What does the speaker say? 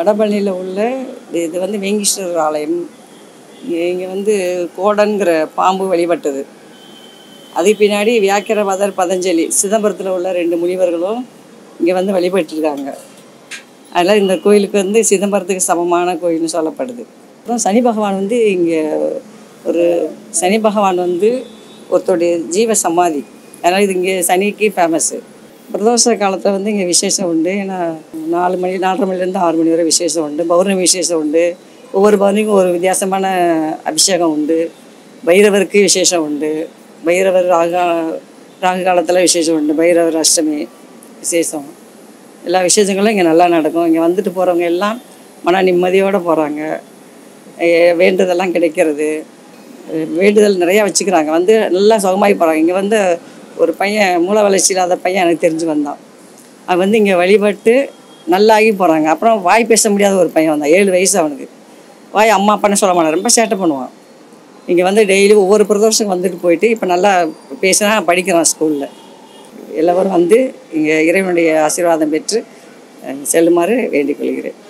வடபழனியில் உள்ள இது வந்து வேங்கீஸ்வரர் ஆலயம் இங்கே வந்து கோடன்கிற பாம்பு வழிபட்டது அதுக்கு பின்னாடி வியாக்கிரவாதர் பதஞ்சலி சிதம்பரத்தில் உள்ள ரெண்டு முனிவர்களும் இங்கே வந்து வழிபட்டிருக்காங்க அதனால் இந்த கோயிலுக்கு வந்து சிதம்பரத்துக்கு சமமான கோயில்னு சொல்லப்படுது அப்புறம் சனி பகவான் வந்து இங்கே ஒரு சனி பகவான் வந்து ஒருத்தருடைய ஜீவ சமாதி அதனால் இது இங்கே சனிக்கு ஃபேமஸ்ஸு பிரதோஷ காலத்தில் வந்து இங்கே விசேஷம் உண்டு ஏன்னா நாலு மணி நாலரை மணிலேருந்து ஆறு மணி வரை விசேஷம் உண்டு பௌர்ணமி விசேஷம் உண்டு ஒவ்வொரு பௌர்ணமிக்கும் ஒரு வித்தியாசமான அபிஷேகம் உண்டு பைரவருக்கு விசேஷம் உண்டு பைரவர் ராகு ராகு காலத்தில் விசேஷம் உண்டு பைரவர் அஷ்டமி விசேஷம் எல்லா விசேஷங்களும் இங்கே நல்லா நடக்கும் இங்கே வந்துட்டு போகிறவங்க எல்லாம் மன நிம்மதியோடு போகிறாங்க வேண்டுதெல்லாம் கிடைக்கிறது அஹ் வேண்டுதல் நிறையா வச்சுக்கிறாங்க வந்து நல்லா சுகமாகி போகிறாங்க இங்கே வந்து ஒரு பையன் மூளை வளர்ச்சி இல்லாத பையன் எனக்கு தெரிஞ்சு வந்தான் அவன் வந்து இங்கே வழிபட்டு நல்லாகி போகிறாங்க அப்புறம் வாய் பேச முடியாத ஒரு பையன் வந்தான் ஏழு வயசு அவனுக்கு வாய் அம்மா அப்பான்னு சொல்ல மாட்டான் ரொம்ப சேட்டை பண்ணுவான் இங்கே வந்து டெய்லி ஒவ்வொரு பிரதோஷம் வந்துட்டு போயிட்டு இப்போ நல்லா பேசினா படிக்கிறான் ஸ்கூலில் எல்லோரும் வந்து இங்கே இறைவனுடைய ஆசீர்வாதம் பெற்று அஹ், செல்லுமாறு வேண்டிக் கொள்கிறேன்